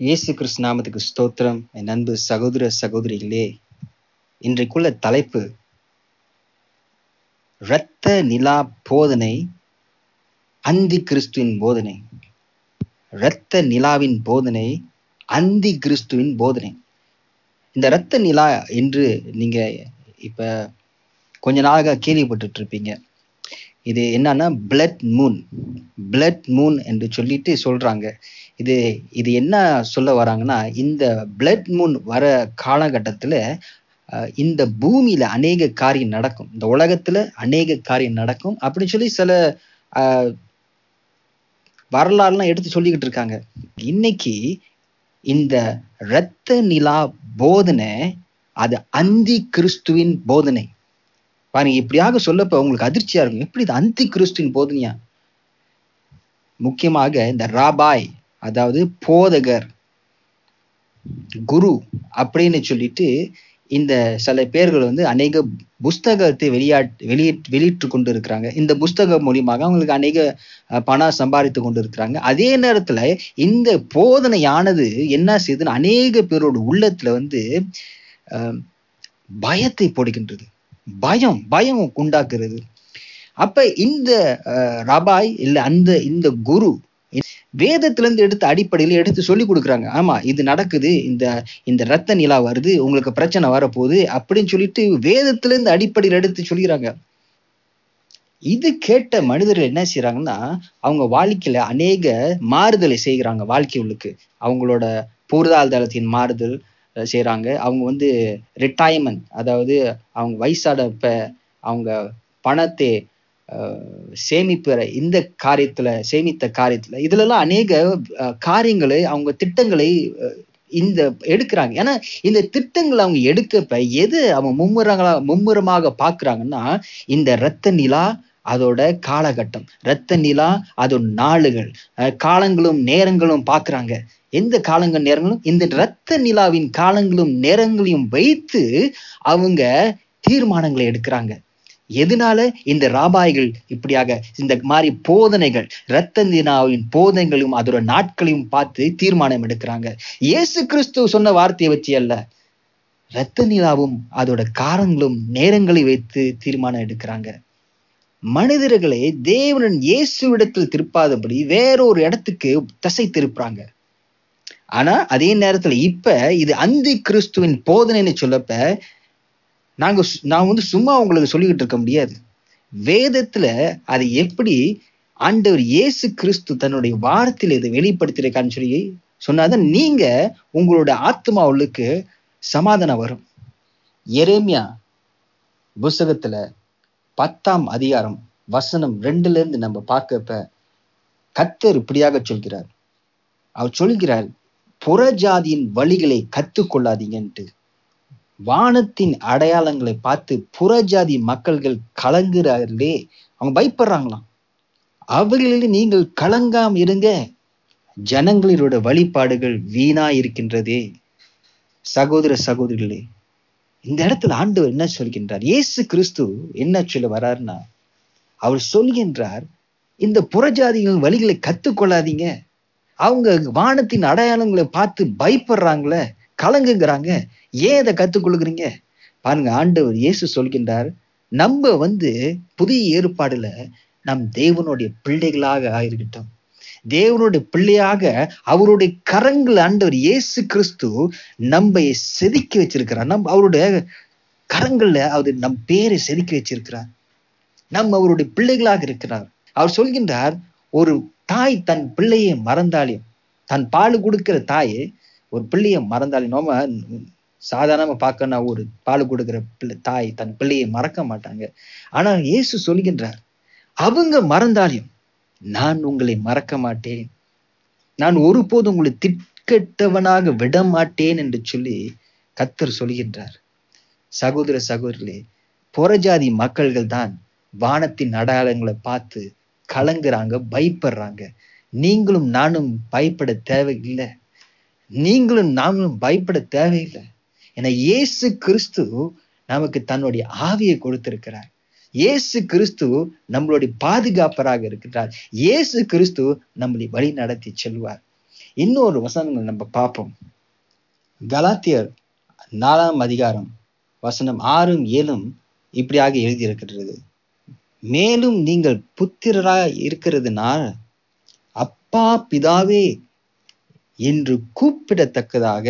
இயேசு கிறிஸ்து நாமத்துக்கு ஸ்தோத்திரம் என் அன்பு சகோதர சகோதரிகளே இன்றைக்குள்ள தலைப்பு இரத்த நிலா போதனை அந்தி கிறிஸ்துவின் போதனை இரத்த நிலாவின் போதனை அந்தி கிறிஸ்துவின் போதனை இந்த இரத்த நிலா என்று நீங்க இப்ப கொஞ்ச நாளாக கேள்விப்பட்டுட்டு இருப்பீங்க இது என்னன்னா பிளட் மூன் பிளட் மூன் என்று சொல்லிட்டு சொல்றாங்க இது இது என்ன சொல்ல வராங்கன்னா இந்த பிளட் மூன் வர காலகட்டத்தில் இந்த பூமியில அநேக காரியம் நடக்கும் இந்த உலகத்துல அநேக காரியம் நடக்கும் அப்படின்னு சொல்லி சில அஹ், வரலாறுலாம் எடுத்து சொல்லிக்கிட்டு இருக்காங்க இன்னைக்கு இந்த இரத்த நிலா போதனை அது அந்தி கிறிஸ்துவின் போதனை பாருங்க இப்படியாக சொல்லப்ப உங்களுக்கு அதிர்ச்சியா இருக்கும் எப்படி இது அந்தி கிறிஸ்துவின் போதனையா முக்கியமாக இந்த ராபாய் அதாவது போதகர் குரு அப்படின்னு சொல்லிட்டு இந்த சில பேர்கள் வந்து அநேக புஸ்தகத்தை வெளியாட் வெளியிட் வெளியிட்டு கொண்டு இருக்கிறாங்க இந்த புஸ்தகம் மூலியமாக அவங்களுக்கு அநேக அஹ், பணம் சம்பாதித்து கொண்டு இருக்கிறாங்க அதே நேரத்துல இந்த போதனையானது என்ன செய்யுதுன்னு அநேக பேரோட உள்ளத்துல வந்து அஹ், பயத்தை போடுகின்றது பயம் பயம் உண்டாக்குறது அப்ப இந்த அஹ், ரபாய் இல்ல அந்த இந்த குரு வேதத்துல இருந்து எடுத்த அடிப்படையில எடுத்து சொல்லி கொடுக்குறாங்க ஆமா இது நடக்குது இந்த இந்த ரத்த நிலா வருது உங்களுக்கு பிரச்சனை வரப்போகுது அப்படின்னு சொல்லிட்டு வேதத்துல இருந்து அடிப்படையில் எடுத்து சொல்லிக்கிறாங்க இது கேட்ட மனிதர்கள் என்ன செய்றாங்கன்னா அவங்க வாழ்க்கையில அநேக மாறுதலை செய்கிறாங்க வாழ்க்கையுள்ளுக்கு அவங்களோட பூர்வாதாரத்தின் மாறுதல் அஹ், செய்றாங்க அவங்க வந்து ரிட்டையர்மெண்ட் அதாவது அவங்க வயசானப்ப அவங்க பணத்தை அஹ், சேமிப்புற இந்த காரியத்துல சேமித்த காரியத்துல இதுலலாம் அநேக அஹ், காரியங்களை அவங்க திட்டங்களை அஹ், இந்த எடுக்கிறாங்க ஏன்னா இந்த திட்டங்களை அவங்க எடுக்கப்ப எது அவங்க மும்முரங்களா மும்முரமாக பார்க்கறாங்கன்னா இந்த இரத்த நிலா அதோட காலகட்டம் இரத்த நிலா அதோட நாளுகள் அஹ், காலங்களும் நேரங்களும் பார்க்கறாங்க எந்த காலங்கள் நேரங்களும் இந்த இரத்த நிலாவின் காலங்களும் நேரங்களையும் வைத்து அவங்க தீர்மானங்களை எடுக்கிறாங்க எதனால இந்த ராபாய்கள் இப்படியாக இந்த மாதிரி போதனைகள் இரத்த நிலாவின் போதனைகளும் அதோட நாட்களையும் பார்த்து தீர்மானம் எடுக்கிறாங்க இயேசு கிறிஸ்து சொன்ன வார்த்தையை வச்சு அல்ல இரத்த நிலாவும் அதோட காரங்களும் நேரங்களை வைத்து தீர்மானம் எடுக்கிறாங்க மனிதர்களை தேவனன் இயேசுவிடத்தில் திருப்பாதபடி வேறொரு இடத்துக்கு திசை திருப்புறாங்க ஆனா அதே நேரத்துல இப்ப இது அந்தி கிறிஸ்துவின் போதனைன்னு சொல்லப்ப நாங்க சு- நான் வந்து சும்மா உங்களுக்கு சொல்லிக்கிட்டு இருக்க முடியாது வேதத்துல அது எப்படி ஆண்டவர் இயேசு கிறிஸ்து தன்னுடைய வார்த்தையில இதை வெளிப்படுத்திருக்கான்னு சொல்லி சொன்னாதான் நீங்க உங்களோட ஆத்மாவுக்கு சமாதானம் வரும் எரேமியா புஸ்தகத்துல பத்தாம் அதிகாரம் வசனம் ரெண்டுல இருந்து நம்ம பார்க்கப்ப கத்தர் இப்படியாக சொல்கிறார் அவர் சொல்கிறார் புறஜாதியின் வழிகளை கத்துக்கொள்ளாதீங்கன்ட்டு வானத்தின் அடையாளங்களை பார்த்து புறஜாதி மக்கள்கள் கலங்குறார்களே அவங்க பயப்படுறாங்களாம் அவைகளில் நீங்கள் கலங்காம இருங்க ஜனங்களோட வழிபாடுகள் வீணா இருக்கின்றதே சகோதர சகோதரிகளே இந்த இடத்துல ஆண்டவர் என்ன சொல்கின்றார் இயேசு கிறிஸ்து என்ன சொல்ல வர்றாருன்னா அவர் சொல்கின்றார் இந்த புறஜாதிகள் வழிகளை கத்துக்கொள்ளாதீங்க அவங்க வானத்தின் அடையாளங்களை பார்த்து பயப்படுறாங்களே கலங்குங்கிறாங்க ஏன் இதை கத்துக்கொள்கிறீங்க பாருங்க ஆண்டவர் இயேசு சொல்கின்றார் நம்ம வந்து புதிய ஏற்பாடுல நம் தேவனுடைய பிள்ளைகளாக ஆயிருக்கட்டும் தேவனுடைய பிள்ளையாக அவருடைய கரங்கள் ஆண்டவர் இயேசு கிறிஸ்து நம்ம செதுக்கி வச்சிருக்கிறார் நம் அவருடைய கரங்கள்ல அவர் நம் பேரை செதுக்கி வச்சிருக்கிறார் நம்ம அவருடைய பிள்ளைகளாக இருக்கிறார் அவர் சொல்கின்றார் ஒரு தாய் தன் பிள்ளையை மறந்தாலையும் தன் பால் கொடுக்கிற தாய் ஒரு பிள்ளையை மறந்தாலும் நோம சாதாரணமா பார்க்கணும்னா ஒரு பால் கொடுக்கிற பிள்ளை தாய் தன் பிள்ளையை மறக்க மாட்டாங்க ஆனா இயேசு சொல்கின்றார் அவங்க மறந்தாலையும் நான் உங்களை மறக்க மாட்டேன் நான் ஒருபோதும் உங்களை திட்கட்டவனாக விட மாட்டேன் என்று சொல்லி கத்தர் சொல்கின்றார் சகோதர சகோதரிகளே புறஜாதி மக்கள்கள் தான் வானத்தின் அடையாளங்களை பார்த்து கலங்குறாங்க பயப்படுறாங்க நீங்களும் நானும் பயப்பட தேவையில்லை நீங்களும் நாங்களும் பயப்பட தேவையில்லை ஏன்னா இயேசு கிறிஸ்து நமக்கு தன்னுடைய ஆவியை கொடுத்திருக்கிறார் இயேசு கிறிஸ்து நம்மளுடைய பாதுகாப்பராக இருக்கிறார் இயேசு கிறிஸ்து நம்மளை வழி நடத்தி செல்வார் இன்னொரு வசனங்கள் நம்ம பார்ப்போம் கலாத்தியர் நாலாம் அதிகாரம் வசனம் ஆறும் ஏழும் இப்படியாக எழுதியிருக்கிறது மேலும் நீங்கள் புத்திரராய் இருக்கிறதுனால் அப்பா பிதாவே என்று கூப்பிடத்தக்கதாக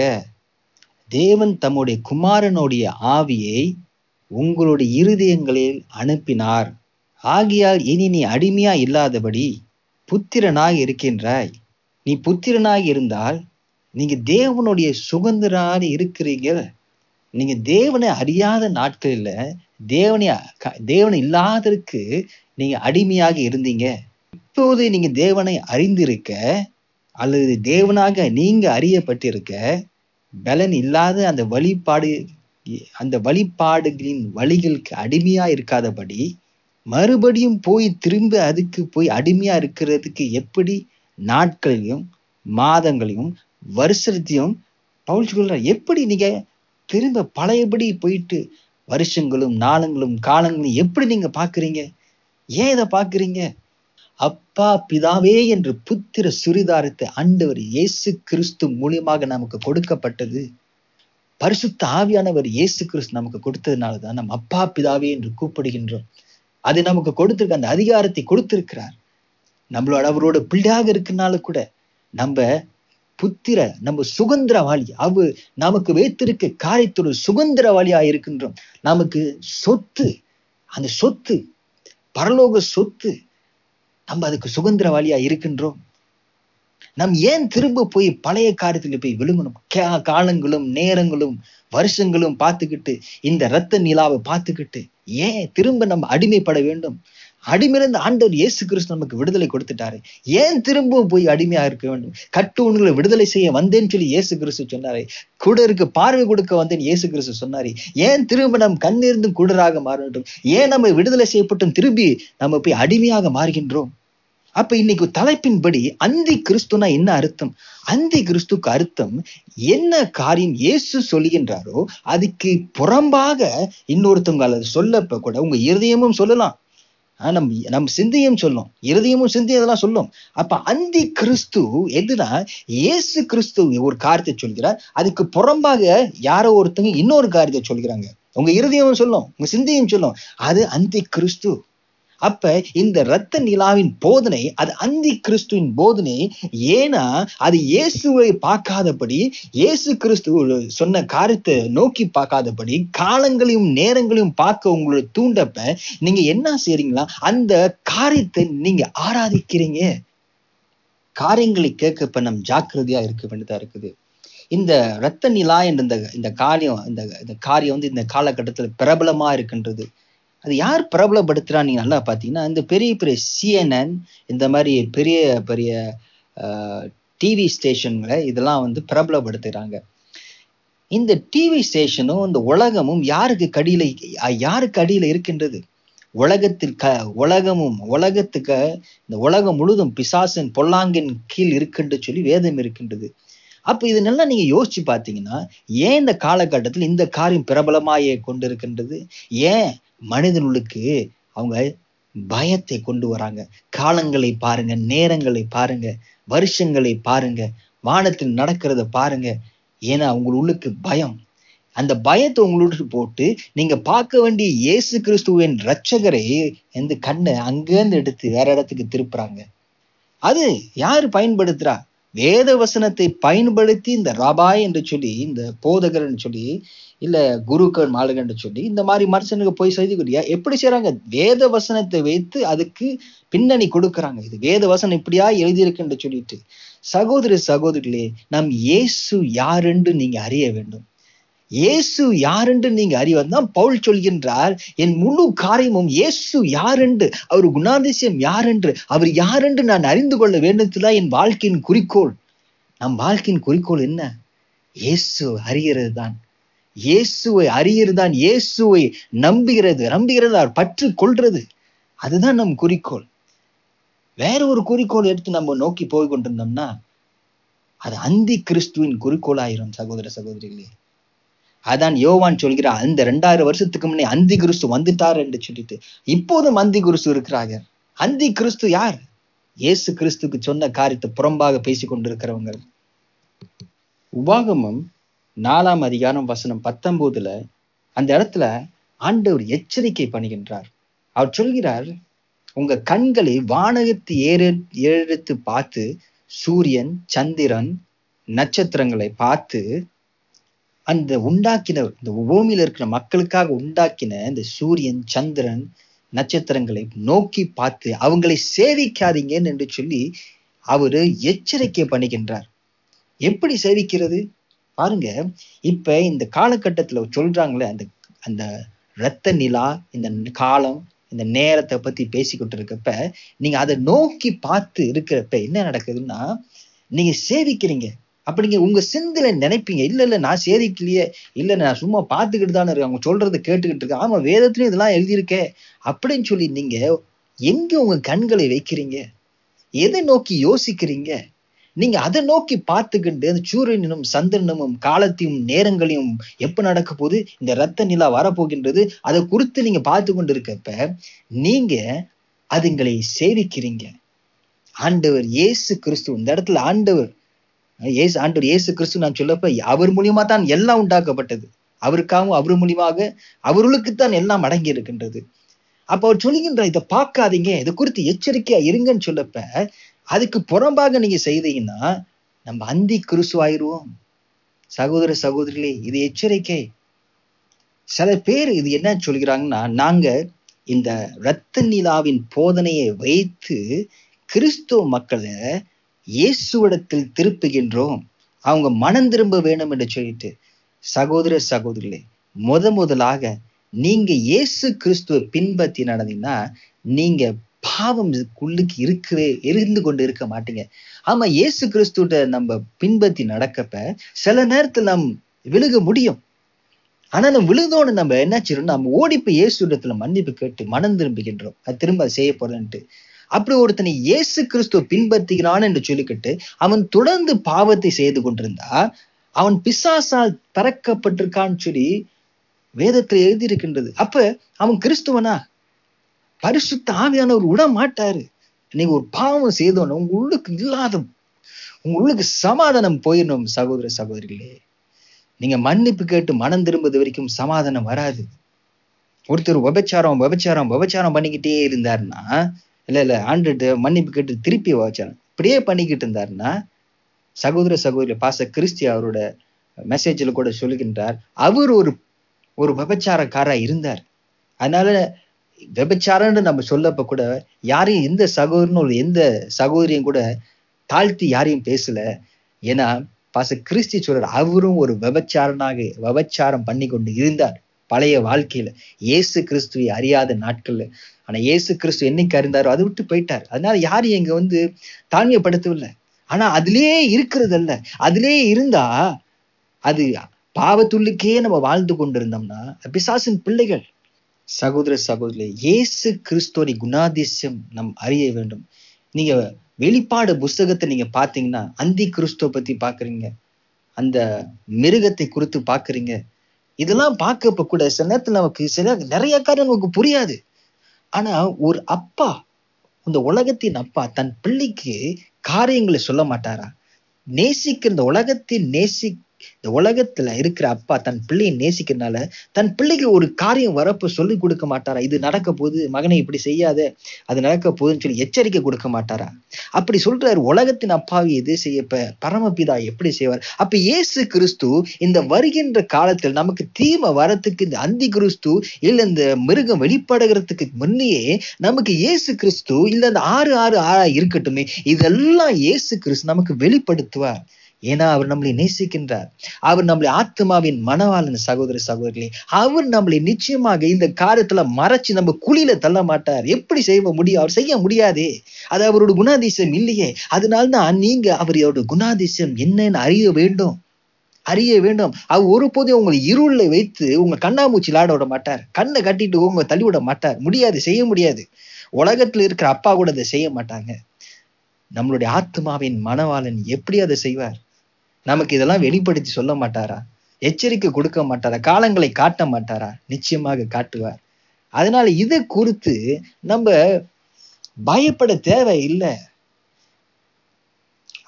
தேவன் தம்முடைய குமாரனுடைய ஆவியை உங்களுடைய இருதயங்களில் அனுப்பினார் ஆகியால் இனி நீ அடிமையா இல்லாதபடி புத்திரனாய் இருக்கின்றாய் நீ புத்திரனாய் இருந்தால் நீங்க தேவனுடைய சுதந்திராக இருக்கிறீங்க நீங்க தேவனை அறியாத நாட்களில் தேவனை க- தேவனை இல்லாததற்கு நீங்க அடிமையாக இருந்தீங்க இப்போது நீங்க தேவனை அறிந்திருக்க அல்லது தேவனாக நீங்க அறியப்பட்டிருக்க பலன் இல்லாத அந்த வழிபாடு அந்த வழிபாடுகளின் வழிகளுக்கு அடிமையா இருக்காதபடி மறுபடியும் போய் திரும்ப அதுக்கு போய் அடிமையா இருக்கிறதுக்கு எப்படி நாட்களையும் மாதங்களையும் வருஷத்தையும் பவுல் சொல்றார் எப்படி நீங்க திரும்ப பழையபடி போயிட்டு வருஷங்களும் நாளுங்களும் காலங்களும் எப்படி நீங்க பாக்குறீங்க ஏன் இதை பாக்குறீங்க அப்பா பிதாவே என்று புத்திர சுரிதாரத்தை ஆண்டவர் இயேசு கிறிஸ்து மூலியமாக நமக்கு கொடுக்கப்பட்டது பரிசுத்த ஆவியானவர் இயேசு கிறிஸ்து நமக்கு கொடுத்ததுனால தான் நம்ம அப்பா பிதாவே என்று கூப்பிடுகின்றோம் அது நமக்கு கொடுத்திருக்க அந்த அதிகாரத்தை கொடுத்திருக்கிறார் நம்மளோட அவரோட பிள்ளையாக இருக்கனால கூட நம்ம புத்திர நம்ம சுதந்திரவாளி அவ நமக்கு வைத்திருக்க காரியத்தோட சுதந்திரவாளியா இருக்கின்றோம் நமக்கு சொத்து அந்த சொத்து பரலோக சொத்து நம்ம அதுக்கு சுதந்திரவாளியா இருக்கின்றோம் நம் ஏன் திரும்ப போய் பழைய காரியத்துல போய் விழுங்கணும் கா- காலங்களும் நேரங்களும் வருஷங்களும் பார்த்துக்கிட்டு இந்த இரத்த நிலாவை பார்த்துக்கிட்டு ஏன் திரும்ப நம்ம அடிமைப்பட வேண்டும் அடிமையிலிருந்து ஆண்டவர் இயேசு கிறிஸ்து நமக்கு விடுதலை கொடுத்துட்டாரு ஏன் திரும்பவும் போய் அடிமையா இருக்க வேண்டும் கட்டுவன்களை விடுதலை செய்ய வந்தேன்னு சொல்லி இயேசு கிறிஸ்து சொன்னாரே குடருக்கு பார்வை கொடுக்க வந்தேன் இயேசு கிறிஸ்து சொன்னாரு ஏன் திரும்ப நம் கண்ணிருந்து குடராக மாற வேண்டும் ஏன் நம்ம விடுதலை செய்யப்பட்டும் திரும்பி நம்ம போய் அடிமையாக மாறுகின்றோம் அப்ப இன்னைக்கு தலைப்பின்படி அந்தி கிறிஸ்துனா என்ன அர்த்தம் அந்தி கிறிஸ்துக்கு அர்த்தம் என்ன காரியம் இயேசு சொல்லுகின்றாரோ அதுக்கு புறம்பாக இன்னொருத்தவங்க அல்லது சொல்லப்ப கூட உங்க இருதயமும் சொல்லலாம் ஆஹ் நம் நம் சிந்தையும் சொல்லும் இருதயமும் சிந்தையும் இதெல்லாம் சொல்லும் அப்ப அந்தி கிறிஸ்து எதுனா இயேசு கிறிஸ்து ஒரு காரியத்தை சொல்கிறார் அதுக்கு புறம்பாக யாரோ ஒருத்தங்க இன்னொரு காரியத்தை சொல்கிறாங்க உங்க இருதயமும் சொல்லும் உங்க சிந்தையும் சொல்லும் அது அந்தி கிறிஸ்து அப்ப இந்த இரத்த நிலாவின் போதனை அது அந்தி கிறிஸ்துவின் போதனை ஏன்னா அது இயேசுவை பார்க்காதபடி இயேசு கிறிஸ்து சொன்ன காரியத்தை நோக்கி பார்க்காதபடி காலங்களையும் நேரங்களையும் பார்க்க உங்களை தூண்டப்ப நீங்க என்ன செய்றீங்களா அந்த காரியத்தை நீங்க ஆராதிக்கிறீங்க காரியங்களை கேட்கப்ப நம் ஜாக்கிரதையா இருக்க வேண்டியதா இருக்குது இந்த இரத்த நிலா என்ற இந்த இந்த காரியம் இந்த இந்த காரியம் வந்து இந்த காலகட்டத்துல பிரபலமா இருக்கின்றது அது யார் பிரபலப்படுத்துறா நீங்க நல்லா பார்த்தீங்கன்னா இந்த பெரிய பெரிய சிஎன்என் இந்த மாதிரி பெரிய பெரிய டிவி ஸ்டேஷன்களை இதெல்லாம் வந்து பிரபலப்படுத்துகிறாங்க இந்த டிவி ஸ்டேஷனும் இந்த உலகமும் யாருக்கு கடியில யாருக்கு அடியில இருக்கின்றது உலகத்தில் க உலகமும் உலகத்துக்கு இந்த உலகம் முழுதும் பிசாசன் பொல்லாங்கின் கீழ் இருக்குன்னு சொல்லி வேதம் இருக்கின்றது அப்போ இது நல்லா நீங்க யோசிச்சு பார்த்தீங்கன்னா ஏன் இந்த காலகட்டத்தில் இந்த காரியம் பிரபலமாயே கொண்டிருக்கின்றது ஏன் மனிதனுக்கு அவங்க பயத்தை கொண்டு வராங்க காலங்களை பாருங்க நேரங்களை பாருங்க வருஷங்களை பாருங்க வானத்தில் நடக்கிறத பாருங்க ஏன்னா அவங்க உள்ளுக்கு பயம் அந்த பயத்தை உங்களோட போட்டு நீங்க பார்க்க வேண்டிய இயேசு கிறிஸ்துவின் இரட்சகரை இந்த கண்ணை அங்கேருந்து எடுத்து வேற இடத்துக்கு திருப்புறாங்க அது யார் பயன்படுத்துறா வேத வசனத்தை பயன்படுத்தி இந்த ரபாய் என்று சொல்லி இந்த போதகர்னு சொல்லி இல்ல குருக்கள் மாளுகன்னு சொல்லி இந்த மாதிரி மனுஷனுக்கு போய் செய்து கொடுயா எப்படி செய்றாங்க வேத வசனத்தை வைத்து அதுக்கு பின்னணி கொடுக்கறாங்க இது வேத வசனம் இப்படியா எழுதியிருக்குன்னு சொல்லிட்டு சகோதர சகோதரிகளே நம் இயேசு யாரென்று நீங்க அறிய வேண்டும் இயேசு யாரென்று நீங்க அறிவதுதான் பவுல் சொல்கின்றார் என் முழு காரியமும் இயேசு யாரென்று அவர் குணாதிசயம் யாரென்று அவர் யாரென்று நான் அறிந்து கொள்ள வேண்டும்தான் என் வாழ்க்கையின் குறிக்கோள் நம் வாழ்க்கையின் குறிக்கோள் என்ன இயேசு அறிகிறது தான் இயேசுவை அறிகிறது தான் இயேசுவை நம்புகிறது நம்புகிறது அவர் பற்று கொள்றது அதுதான் நம் குறிக்கோள் வேற ஒரு குறிக்கோள் எடுத்து நம்ம நோக்கி போய் கொண்டிருந்தோம்னா அது அந்தி கிறிஸ்துவின் குறிக்கோளாயிரும் சகோதர சகோதரிகளே அதான் யோவான் சொல்கிறார் அந்த ரெண்டாயிரம் வருஷத்துக்கு முன்னே அந்தி கிறிஸ்து வந்துட்டார் என்று சொல்லிட்டு இப்போதும் அந்தி கிறிஸ்து இருக்கிறாங்க அந்தி கிறிஸ்து யார் இயேசு கிறிஸ்துக்கு சொன்ன காரியத்தை புறம்பாக பேசி கொண்டிருக்கிறவங்க உபாகமம் நாலாம் அதிகாரம் வசனம் பத்தொன்பதுல அந்த இடத்துல ஆண்டவர் எச்சரிக்கை பண்ணுகின்றார் அவர் சொல்கிறார் உங்க கண்களை வானகத்து ஏற ஏறெடுத்து பார்த்து சூரியன் சந்திரன் நட்சத்திரங்களை பார்த்து அந்த உண்டாக்கினவர் இந்த பூமியில இருக்கிற மக்களுக்காக உண்டாக்கின இந்த சூரியன் சந்திரன் நட்சத்திரங்களை நோக்கி பார்த்து அவங்களை சேவிக்காதீங்கன்னு என்று சொல்லி அவரு எச்சரிக்கை பண்ணுகின்றார் எப்படி சேவிக்கிறது பாருங்க இப்ப இந்த காலகட்டத்துல சொல்றாங்களே அந்த அந்த இரத்த நிலா இந்த காலம் இந்த நேரத்தை பத்தி பேசிக்கிட்டு இருக்கப்ப நீங்க அதை நோக்கி பார்த்து இருக்கிறப்ப என்ன நடக்குதுன்னா நீங்க சேவிக்கிறீங்க அப்ப நீங்க உங்க சிந்தையில நினைப்பீங்க இல்ல இல்ல நான் சேவிக்கலையே இல்ல நான் சும்மா பார்த்துக்கிட்டு தானே இருக்கேன் அவங்க சொல்றதை கேட்டுக்கிட்டு இருக்கேன் ஆமா வேதத்துலயும் இதெல்லாம் எழுதியிருக்கே அப்படின்னு சொல்லி நீங்க எங்க உங்க கண்களை வைக்கிறீங்க எதை நோக்கி யோசிக்கிறீங்க நீங்க அதை நோக்கி பார்த்துக்கிட்டு அந்த சூரியனும் சந்திரனும் காலத்தையும் நேரங்களையும் எப்ப நடக்க போகுது இந்த ரத்த நிலா வரப்போகின்றது அதை குறித்து நீங்க பார்த்து கொண்டு இருக்கப்ப நீங்க அதுங்களை சேவிக்கிறீங்க ஆண்டவர் இயேசு கிறிஸ்து இந்த இடத்துல ஆண்டவர் இயேசு ஆண்டவர் இயேசு கிறிஸ்து நான் சொல்லப்ப அவர் மூலியமா தான் எல்லாம் உண்டாக்கப்பட்டது அவருக்காகவும் அவர் மூலியமாக அவர்களுக்குத்தான் எல்லாம் அடங்கி இருக்கின்றது அப்ப அவர் சொல்லுகின்ற இதை பார்க்காதீங்க இதை குறித்து எச்சரிக்கையா இருங்கன்னு சொல்லப்ப அதுக்கு புறம்பாக நீங்க செய்தீங்கன்னா நம்ம அந்தி கிறிஸ்துவாயிருவோம் சகோதர சகோதரிகளே இது எச்சரிக்கை சில பேர் இது என்ன சொல்கிறாங்கன்னா நாங்க இந்த இரத்த நிலாவின் போதனையை வைத்து கிறிஸ்துவ மக்களை இயேசுவிடத்தில் திருப்புகின்றோம் அவங்க மனம் திரும்ப வேணும் என்று சொல்லிட்டு சகோதர சகோதரிகளே முத முதலாக நீங்க இயேசு கிறிஸ்துவை பின்பற்றி நடந்தீங்கன்னா நீங்க பாவம் உள்ளுக்கு இருக்கவே இருந்து கொண்டு இருக்க மாட்டீங்க ஆமா இயேசு கிறிஸ்துட்ட நம்ம பின்பற்றி நடக்கப்ப சில நேரத்தில் நாம் விழுக முடியும் ஆனா நம்ம விழுந்தோன்னு நம்ம என்ன செய்யறோம் நம்ம ஓடி போய் இயேசு இடத்துல மன்னிப்பு கேட்டு மனம் திரும்புகின்றோம் அது திரும்ப செய்ய போறேன்ட்டு அப்படி ஒருத்தனை இயேசு கிறிஸ்துவ பின்பற்றுகிறான் என்று சொல்லிக்கிட்டு அவன் தொடர்ந்து பாவத்தை செய்து கொண்டிருந்தா அவன் பிசாசால் பறக்கப்பட்டிருக்கான்னு சொல்லி வேதத்துல எழுதியிருக்கின்றது அப்ப அவன் கிறிஸ்துவனா பரிசுத்த ஆவியானவர் விட மாட்டாரு நீங்க ஒரு பாவம் செய்தோன்னு உங்க உள்ளுக்கு இல்லாத உங்க உள்ளுக்கு சமாதானம் போயிடணும் சகோதர சகோதரிகளே நீங்க மன்னிப்பு கேட்டு மனம் திரும்புவது வரைக்கும் சமாதானம் வராது ஒருத்தர் விபச்சாரம் விபச்சாரம் விபச்சாரம் பண்ணிக்கிட்டே இருந்தாருன்னா இல்ல இல்ல ஆண்டுட்டு மன்னிப்பு கேட்டு திருப்பி விபச்சாரம் இப்படியே பண்ணிக்கிட்டு இருந்தாருன்னா சகோதர சகோதரி பாச கிறிஸ்தி அவரோட மெசேஜில் கூட சொல்லுகின்றார் அவர் ஒரு ஒரு விபச்சாரக்காரா இருந்தார் அதனால விபச்சாரம்னு நம்ம சொல்லப்ப கூட யாரையும் எந்த சகோதரனும் ஒரு எந்த சகோதரியும் கூட தாழ்த்தி யாரையும் பேசல ஏன்னா பாச கிறிஸ்தி சொல்றார் அவரும் ஒரு விபச்சாரனாக விபச்சாரம் பண்ணி கொண்டு இருந்தார் பழைய வாழ்க்கையில இயேசு கிறிஸ்துவை அறியாத நாட்கள்ல ஆனா இயேசு கிறிஸ்து என்னைக்கு அறிந்தாரோ அதை விட்டு போயிட்டார் அதனால யாரையும் இங்க வந்து தாழ்மையப்படுத்தவில்லை ஆனா அதுலயே இருக்கிறது அல்ல அதுலயே இருந்தா அது பாவத்துள்ளுக்கே நம்ம வாழ்ந்து கொண்டிருந்தோம்னா பிசாசின் பிள்ளைகள் சகோதர சகோதரி இயேசு கிறிஸ்துவோட குணாதிசயம் நம் அறிய வேண்டும் நீங்க வெளிப்பாடு புஸ்தகத்தை நீங்க பாத்தீங்கன்னா அந்தி கிறிஸ்துவ பத்தி பாக்குறீங்க அந்த மிருகத்தை குறித்து பாக்குறீங்க இதெல்லாம் பார்க்கப்ப கூட சில நேரத்துல நமக்கு சில நிறைய காரியம் நமக்கு புரியாது ஆனா ஒரு அப்பா இந்த உலகத்தின் அப்பா தன் பிள்ளைக்கு காரியங்களை சொல்ல மாட்டாரா நேசிக்கிற இந்த உலகத்தின் நேசி இந்த உலகத்துல இருக்கிற அப்பா தன் பிள்ளையை நேசிக்கிறதுனால தன் பிள்ளைக்கு ஒரு காரியம் வரப்ப சொல்லி கொடுக்க மாட்டாரா இது நடக்க போகுது மகனை இப்படி செய்யாத அது நடக்க போகுதுன்னு சொல்லி எச்சரிக்கை கொடுக்க மாட்டாரா அப்படி சொல்றாரு உலகத்தின் அப்பாவி எது செய்யப்ப பரமபிதா எப்படி செய்வார் அப்ப இயேசு கிறிஸ்து இந்த வருகின்ற காலத்தில் நமக்கு தீமை வரத்துக்கு இந்த அந்தி கிறிஸ்து இல்ல இந்த மிருகம் வெளிப்படுகிறதுக்கு முன்னையே நமக்கு இயேசு கிறிஸ்து இல்ல இந்த ஆறு ஆறு ஆறா இருக்கட்டுமே இதெல்லாம் இயேசு கிறிஸ்து நமக்கு வெளிப்படுத்துவார் ஏன்னா அவர் நம்மளை நேசிக்கின்றார் அவர் நம்மளை ஆத்மாவின் மனவாளன் சகோதர சகோதரி அவர் நம்மளை நிச்சயமாக இந்த காரியத்துல மறைச்சு நம்ம குழியில தள்ள மாட்டார் எப்படி செய்ய முடியும் அவர் செய்ய முடியாதே அது அவரோட குணாதிசயம் இல்லையே அதனால தான் நீங்க அவரோட குணாதிசயம் என்னன்னு அறிய வேண்டும் அறிய வேண்டும் அவர் ஒருபோதும் உங்களை இருளை வைத்து உங்க கண்ணாமூச்சி விளாட விட மாட்டார் கண்ணை கட்டிட்டு உங்க தள்ளி விட மாட்டார் முடியாது செய்ய முடியாது உலகத்துல இருக்கிற அப்பா கூட அதை செய்ய மாட்டாங்க நம்மளுடைய ஆத்மாவின் மனவாளன் எப்படி அதை செய்வார் நமக்கு இதெல்லாம் வெளிப்படுத்தி சொல்ல மாட்டாரா எச்சரிக்கை கொடுக்க மாட்டாரா காலங்களை காட்ட மாட்டாரா நிச்சயமாக காட்டுவார் அதனால இதை குறித்து நம்ம பயப்பட தேவை இல்லை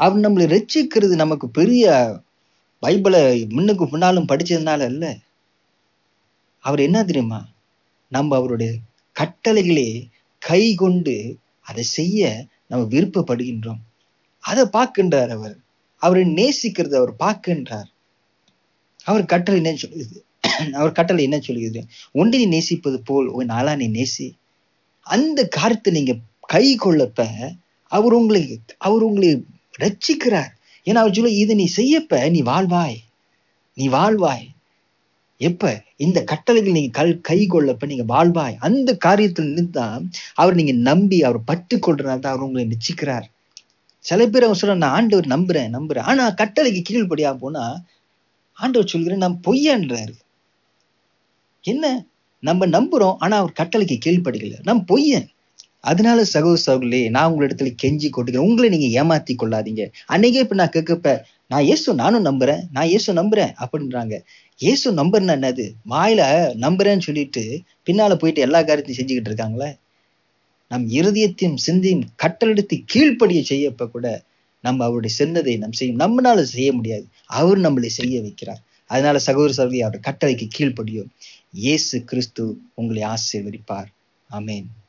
அவர் நம்மளை ரட்சிக்கிறது நமக்கு பெரிய பைபிளை முன்னுக்கு பின்னாலும் படிச்சதுனால இல்ல அவர் என்ன தெரியுமா நம்ம அவருடைய கட்டளைகளே கை கொண்டு அதை செய்ய நம்ம விருப்பப்படுகின்றோம் அதை பார்க்கின்றார் அவர் அவரை நேசிக்கிறத அவர் பார்க்கின்றார் அவர் கட்டளை என்ன சொல்லுது அவர் கட்டளை என்ன சொல்லுகிறது ஒன்றை நீ நேசிப்பது போல் உன் நாளா நீ நேசி அந்த காரியத்தை நீங்க கை கொள்ளப்ப அவர் உங்களை அவர் உங்களை ரட்சிக்கிறார் ஏன்னா அவர் சொல்ல இது நீ செய்யப்ப நீ வாழ்வாய் நீ வாழ்வாய் எப்ப இந்த கட்டளைகள் நீங்க கல் கை கொள்ளப்ப நீங்க வாழ்வாய் அந்த காரியத்தில் நின்று தான் அவர் நீங்க நம்பி அவர் பட்டு கொள்றதுனால தான் அவர் உங்களை நிச்சயிக்கிறார் சில பேர் அவங்க சொல்ற நான் ஆண்டவர் நம்புறேன் நம்புறேன் ஆனா கட்டளைக்கு கீழ்ப்படியா போனா ஆண்டவர் சொல்கிறேன் நான் பொய்யன்றாரு என்ன நம்ம நம்புறோம் ஆனா அவர் கட்டளைக்கு கீழ்ப்படிக்கல நம்ம பொய்யன் அதனால சகோதர சகோதரர்களே நான் உங்களிடத்துல கெஞ்சி கொட்டுகிறேன் உங்களை நீங்க ஏமாத்தி கொள்ளாதீங்க அன்னைக்கே இப்ப நான் கேட்கப்ப நான் இயேசு நானும் நம்புறேன் நான் இயேசு நம்புறேன் அப்படின்றாங்க இயேசு நம்புறேன்னா என்னது வாயில நம்புறேன்னு சொல்லிட்டு பின்னால போயிட்டு எல்லா காரியத்தையும் செஞ்சுக்கிட்டு இருக்காங்களே நம் இருதயத்தையும் சிந்தையும் கட்டளெடுத்து கீழ்ப்படிய செய்யப்ப கூட நம்ம அவருடைய சின்னதை நம் செய்யும் நம்மளால செய்ய முடியாது அவர் நம்மளை செய்ய வைக்கிறார் அதனால சகோதர சகோதரி அவர் கட்டளைக்கு கீழ்ப்படியும் இயேசு கிறிஸ்து உங்களை ஆசீர்வதிப்பார் ஆமென்